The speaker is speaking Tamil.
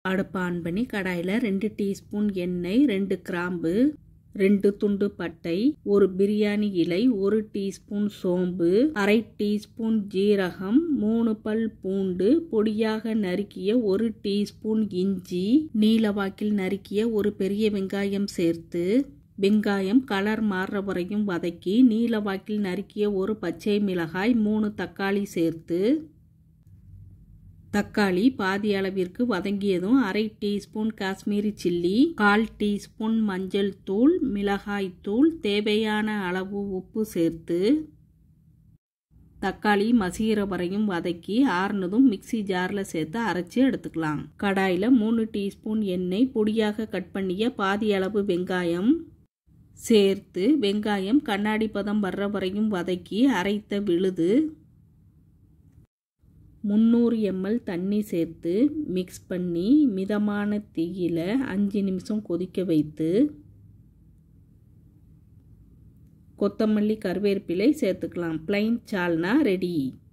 அடுப்பை ஆன் பண்ணி கடாயில் ரெண்டு டீஸ்பூன் எண்ணெய் ரெண்டு கிராம்பு ரெண்டு துண்டு பட்டை ஒரு பிரியாணி இலை ஒரு டீஸ்பூன் சோம்பு அரை டீஸ்பூன் ஜீரகம் மூணு பல் பூண்டு பொடியாக நறுக்கிய ஒரு டீஸ்பூன் இஞ்சி நீலவாக்கில் நறுக்கிய ஒரு பெரிய வெங்காயம் சேர்த்து வெங்காயம் கலர் மாறுற வரையும் வதக்கி நீலவாக்கில் நறுக்கிய ஒரு பச்சை மிளகாய் மூணு தக்காளி சேர்த்து தக்காளி பாதி அளவிற்கு வதங்கியதும் அரை டீஸ்பூன் காஷ்மீரி சில்லி கால் டீஸ்பூன் மஞ்சள் தூள் மிளகாய் தூள் தேவையான அளவு உப்பு சேர்த்து தக்காளி மசிகிற வரையும் வதக்கி ஆறுனதும் மிக்சி ஜாரில் சேர்த்து அரைச்சி எடுத்துக்கலாம் கடாயில் மூணு டீஸ்பூன் எண்ணெய் பொடியாக கட் பண்ணிய பாதி அளவு வெங்காயம் சேர்த்து வெங்காயம் கண்ணாடி பதம் வர்ற வரையும் வதக்கி அரைத்த விழுது முந்நூறு எம்எல் தண்ணி சேர்த்து மிக்ஸ் பண்ணி மிதமான தீயில் அஞ்சு நிமிஷம் கொதிக்க வைத்து கொத்தமல்லி கருவேப்பிலை சேர்த்துக்கலாம் பிளைன் சால்னா ரெடி